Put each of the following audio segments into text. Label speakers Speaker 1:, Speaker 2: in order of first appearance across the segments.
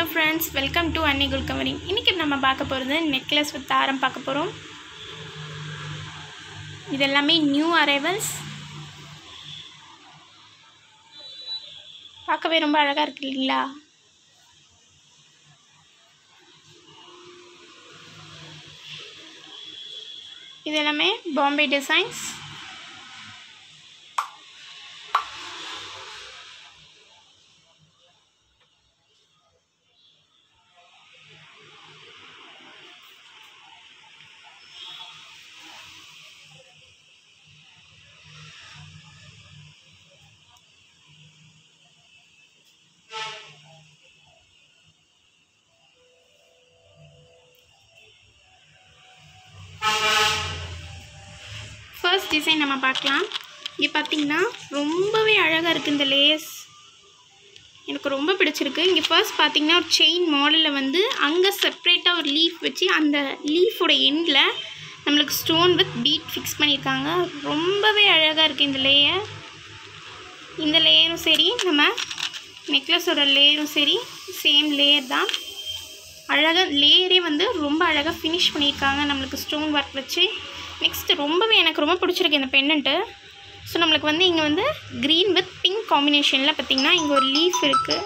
Speaker 1: friends welcome to அன்னி குல் covering இன்றைக்கி நம்ம பார்க்க போகிறது நெக்லஸ் வித் ஆரம் பார்க்க போகிறோம் இது எல்லாமே நியூ அரைவல்ஸ் பார்க்கவே ரொம்ப அழகாக இருக்கு இல்லைங்களா இது எல்லாமே பாம்பே டிசைன்ஸ் ஃபர்ஸ்ட் டிசைன் நம்ம பார்க்கலாம் இங்கே பார்த்தீங்கன்னா ரொம்பவே அழகாக இருக்குது இந்த லேஸ் எனக்கு ரொம்ப பிடிச்சிருக்கு இங்கே ஃபர்ஸ்ட் பார்த்தீங்கன்னா ஒரு செயின் மாடலில் வந்து அங்கே செப்ரேட்டாக ஒரு லீஃப் வச்சு அந்த லீஃபோட எண்டில் நம்மளுக்கு ஸ்டோன் வித் பீட் ஃபிக்ஸ் பண்ணியிருக்காங்க ரொம்பவே அழகாக இருக்குது இந்த லேயர் இந்த லேயரும் சரி நம்ம நெக்லஸோட லேயரும் சரி சேம் லேயர் தான் அழகாக லேயரே வந்து ரொம்ப அழகாக ஃபினிஷ் பண்ணியிருக்காங்க நம்மளுக்கு ஸ்டோன் ஒர்க் வச்சு நெக்ஸ்ட் ரொம்பவே எனக்கு ரொம்ப பிடிச்சிருக்கு இந்த பெண்ணன்ட்டு ஸோ நம்மளுக்கு வந்து இங்கே வந்து க்ரீன் வித் பிங்க் காம்பினேஷனில் பார்த்திங்கன்னா இங்கே ஒரு லீஃப் இருக்குது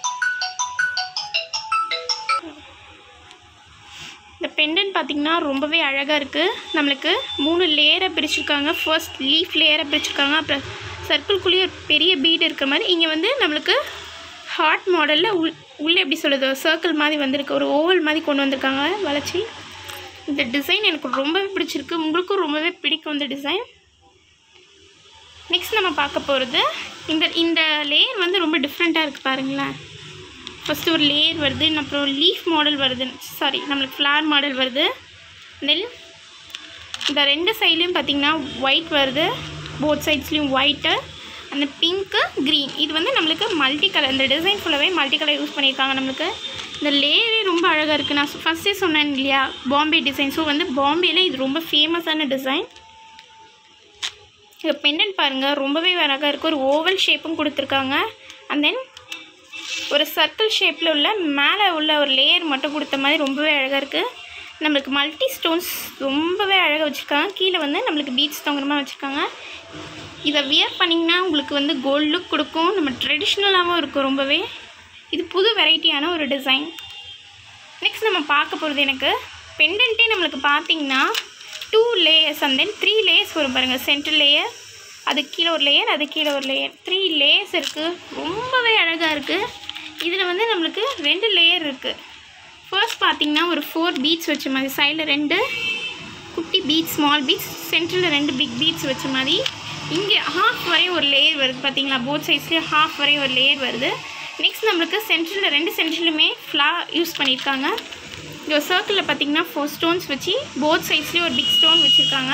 Speaker 1: இந்த பெண்டன் பார்த்திங்கன்னா ரொம்பவே அழகாக இருக்குது நம்மளுக்கு மூணு லேயரை பிரிச்சிருக்காங்க ஃபர்ஸ்ட் லீஃப் லேயரை பிரிச்சிருக்காங்க அப்புறம் சர்க்கிள்குள்ளேயே ஒரு பெரிய பீட் இருக்கிற மாதிரி இங்கே வந்து நம்மளுக்கு ஹார்ட் மாடலில் உள் உள்ளே எப்படி சொல்லுது சர்க்கிள் மாதிரி வந்திருக்கு ஒரு ஓவல் மாதிரி கொண்டு வந்திருக்காங்க வளைச்சி இந்த டிசைன் எனக்கு ரொம்பவே பிடிச்சிருக்கு உங்களுக்கும் ரொம்பவே பிடிக்கும் இந்த டிசைன் நெக்ஸ்ட் நம்ம பார்க்க போகிறது இந்த இந்த லேயர் வந்து ரொம்ப டிஃப்ரெண்ட்டாக இருக்குது பாருங்களேன் ஃபஸ்ட்டு ஒரு லேயர் வருது அப்புறம் லீஃப் மாடல் வருது சாரி நம்மளுக்கு ஃப்ளார் மாடல் வருது தென் இந்த ரெண்டு சைட்லேயும் பார்த்திங்கன்னா ஒயிட் வருது போத் சைட்ஸ்லேயும் ஒயிட்டு அந்த பிங்க்கு க்ரீன் இது வந்து நம்மளுக்கு மல்டி கலர் இந்த டிசைன் ஃபுல்லாகவே மல்டி கலர் யூஸ் பண்ணியிருக்காங்க நம்மளுக்கு இந்த லேயரே ரொம்ப அழகாக இருக்குது நான் ஃபஸ்ட்டே சொன்னேன் இல்லையா பாம்பே டிசைன் ஸோ வந்து பாம்பேல இது ரொம்ப ஃபேமஸான டிசைன் இது பெண்டன்ட் பாருங்கள் ரொம்பவே அழகாக இருக்குது ஒரு ஓவல் ஷேப்பும் கொடுத்துருக்காங்க அண்ட் தென் ஒரு சர்க்கிள் ஷேப்பில் உள்ள மேலே உள்ள ஒரு லேயர் மட்டும் கொடுத்த மாதிரி ரொம்பவே அழகாக இருக்குது நம்மளுக்கு மல்டி ஸ்டோன்ஸ் ரொம்பவே அழகாக வச்சுருக்காங்க கீழே வந்து நம்மளுக்கு பீட்ஸ் தொங்குற மாதிரி வச்சுருக்காங்க இதை வியர் பண்ணிங்கன்னா உங்களுக்கு வந்து கோல்டு லுக் கொடுக்கும் நம்ம ட்ரெடிஷ்னலாகவும் இருக்கும் ரொம்பவே இது புது வெரைட்டியான ஒரு டிசைன் நெக்ஸ்ட் நம்ம பார்க்க போகிறது எனக்கு பெண்டன்ட்டே நம்மளுக்கு பார்த்தீங்கன்னா two layers and then three layers வரும் பாருங்கள் சென்ட்ரல் லேயர் அது கீழே ஒரு லேயர் அது கீழே ஒரு லேயர் த்ரீ லேயர்ஸ் இருக்குது ரொம்பவே அழகாக இருக்குது இதில் வந்து நம்மளுக்கு ரெண்டு லேயர் இருக்குது ஃபர்ஸ்ட் பார்த்தீங்கன்னா ஒரு ஃபோர் பீட்ஸ் வச்ச மாதிரி சைடில் ரெண்டு குட்டி பீட்ஸ் ஸ்மால் பீட்ஸ் சென்டரில் ரெண்டு பிக் பீட்ஸ் வச்ச மாதிரி இங்கே ஹாஃப் வரையும் ஒரு லேயர் வருது பார்த்தீங்களா போத் சைட்ஸ்லேயும் ஹாஃப் வரையும் ஒரு லேயர் வருது நெக்ஸ்ட் நம்மளுக்கு சென்டரில் ரெண்டு சென்டர்லையுமே ஃப்ளா யூஸ் பண்ணியிருக்காங்க இங்கே ஒரு சர்க்கிளில் பார்த்தீங்கன்னா ஃபோர் ஸ்டோன்ஸ் வச்சு போத் சைட்ஸ்லேயும் ஒரு பிக் ஸ்டோன் வச்சுருக்காங்க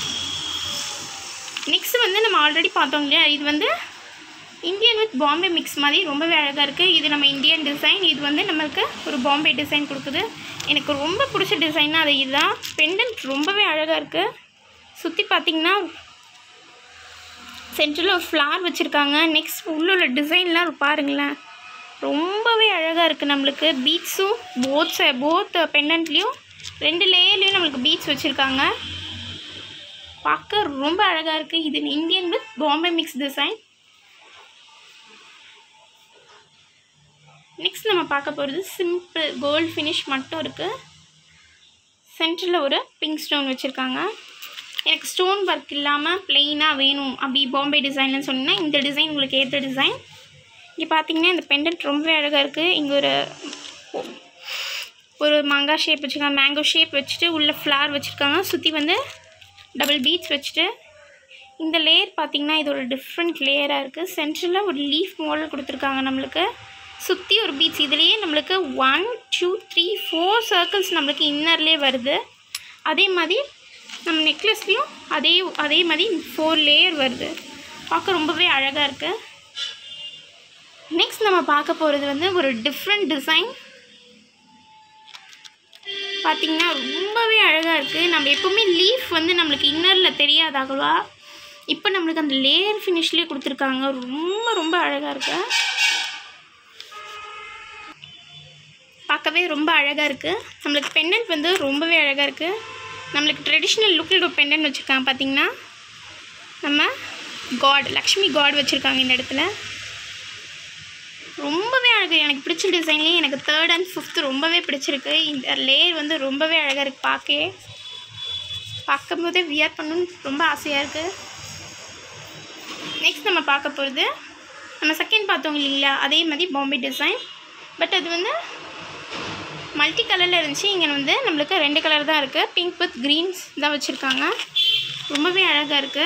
Speaker 1: நெக்ஸ்ட் வந்து நம்ம ஆல்ரெடி பார்த்தோம் இல்லையா இது வந்து இந்தியன் வித் பாம்பே மிக்ஸ் மாதிரி ரொம்பவே அழகாக இருக்குது இது நம்ம இந்தியன் டிசைன் இது வந்து நம்மளுக்கு ஒரு பாம்பே டிசைன் கொடுக்குது எனக்கு ரொம்ப பிடிச்ச டிசைன்னா அது இதுதான் பெண்டன்ட் ரொம்பவே அழகாக இருக்குது சுற்றி பார்த்திங்கன்னா சென்டரில் ஒரு ஃப்ளார் வச்சுருக்காங்க நெக்ஸ்ட் உள்ள உள்ள டிசைன்லாம் பாருங்களேன் ரொம்பவே அழகாக இருக்குது நம்மளுக்கு பீட்ஸும் போத் போத் பெண்டன்ட்லேயும் ரெண்டு லேயர்லேயும் நம்மளுக்கு பீட்ஸ் வச்சுருக்காங்க பார்க்க ரொம்ப அழகாக இருக்குது இது Indian with Bombay mix design next நம்ம பார்க்க போகிறது சிம்பிள் கோல்டு ஃபினிஷ் மட்டும் இருக்குது சென்டரில் ஒரு பிங்க் ஸ்டோன் வச்சுருக்காங்க எனக்கு ஸ்டோன் ஒர்க் இல்லாமல் ப்ளெயினாக வேணும் அப்படி பாம்பே டிசைன்னு சொன்னீங்கன்னா இந்த டிசைன் உங்களுக்கு ஏற்ற டிசைன் இங்கே பார்த்தீங்கன்னா இந்த பெண்டன்ட் ரொம்பவே அழகாக இருக்குது இங்கே ஒரு ஒரு மாங்காய் ஷேப் வச்சுருக்காங்க மேங்கோ ஷேப் வச்சுட்டு உள்ளே ஃப்ளார் வச்சுருக்காங்க சுற்றி வந்து டபுள் பீட்ஸ் வச்சுட்டு இந்த லேயர் பார்த்திங்கன்னா இது ஒரு டிஃப்ரெண்ட் லேயராக இருக்குது சென்டரில் ஒரு லீஃப் மாடல் கொடுத்துருக்காங்க நம்மளுக்கு சுற்றி ஒரு பீட்ஸ் இதுலேயே நம்மளுக்கு one two three four circles நம்மளுக்கு இன்னர்லேயே வருது அதே மாதிரி நம்ம நெக்லஸ்லேயும் அதே அதே மாதிரி ஃபோர் லேயர் வருது பார்க்க ரொம்பவே அழகாக இருக்குது நெக்ஸ்ட் நம்ம பார்க்க போகிறது வந்து ஒரு டிஃப்ரெண்ட் டிசைன் பார்த்திங்கன்னா ரொம்பவே அழகாக இருக்குது நம்ம எப்போவுமே லீஃப் வந்து நம்மளுக்கு இன்னரில் தெரியாதாகவா இப்போ நம்மளுக்கு அந்த லேயர் ஃபினிஷ்லேயே கொடுத்துருக்காங்க ரொம்ப ரொம்ப அழகாக இருக்கு பார்க்கவே ரொம்ப அழகாக இருக்குது நம்மளுக்கு பெண்டன்ட் வந்து ரொம்பவே அழகாக இருக்குது நம்மளுக்கு ட்ரெடிஷ்னல் லுக்கில் ஒரு பெண்டன்ட் வச்சுருக்காங்க பார்த்தீங்கன்னா நம்ம காட் லக்ஷ்மி காட் வச்சுருக்காங்க இந்த இடத்துல ரொம்பவே அழகு எனக்கு பிடிச்ச டிசைன்லேயே எனக்கு தேர்ட் அண்ட் ஃபிஃப்த்து ரொம்பவே பிடிச்சிருக்கு இந்த லேயர் வந்து ரொம்பவே அழகாக இருக்குது பார்க்கவே பார்க்கும்போதே வியர் பண்ணணும்னு ரொம்ப ஆசையாக இருக்குது நெக்ஸ்ட் நம்ம பார்க்க போகிறது நம்ம செகண்ட் பார்த்தோம் இல்லைங்களா அதே மாதிரி பாம்பே டிசைன் பட் அது வந்து மல்டி கலரில் இருந்துச்சு இங்கே வந்து நம்மளுக்கு ரெண்டு கலர் தான் இருக்குது பிங்க் வித் க்ரீன்ஸ் தான் வச்சுருக்காங்க ரொம்பவே அழகாக இருக்குது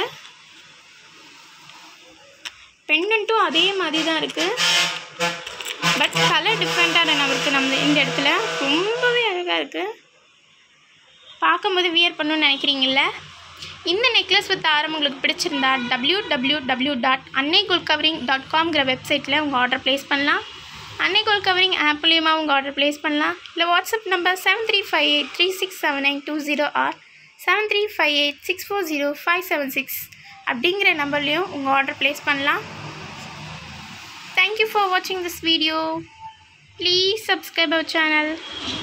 Speaker 1: பெண்டன்ட்டும் அதே மாதிரி தான் இருக்குது பட் கலர் டிஃப்ரெண்ட்டாக நம்மளுக்கு நம்ம இந்த இடத்துல ரொம்பவே அழகாக இருக்குது பார்க்கும்போது வியர் பண்ணணும்னு நினைக்கிறீங்கள இந்த நெக்லஸ் வித் ஆரம் உங்களுக்கு பிடிச்சிருந்தா டபிள்யூ டபிள்யூ டபிள்யூ டாட் அன்னை கோல் கவரிங் டாட் காம்ங்கிற வெப்சைட்டில் உங்கள் ஆர்டர் ப்ளேஸ் பண்ணலாம் அன்னை கோல் கவரிங் ஆப்லேயுமா உங்கள் ஆர்டர் ப்ளேஸ் பண்ணலாம் இல்லை WhatsApp number seven three five eight three six seven nine two zero or seven three five eight six four zero five seven six அப்படிங்கிற நம்பர்லேயும் உங்கள் ஆர்டர் ப்ளேஸ் பண்ணலாம் தேங்க்யூ ஃபார் வாட்சிங் this video please subscribe our channel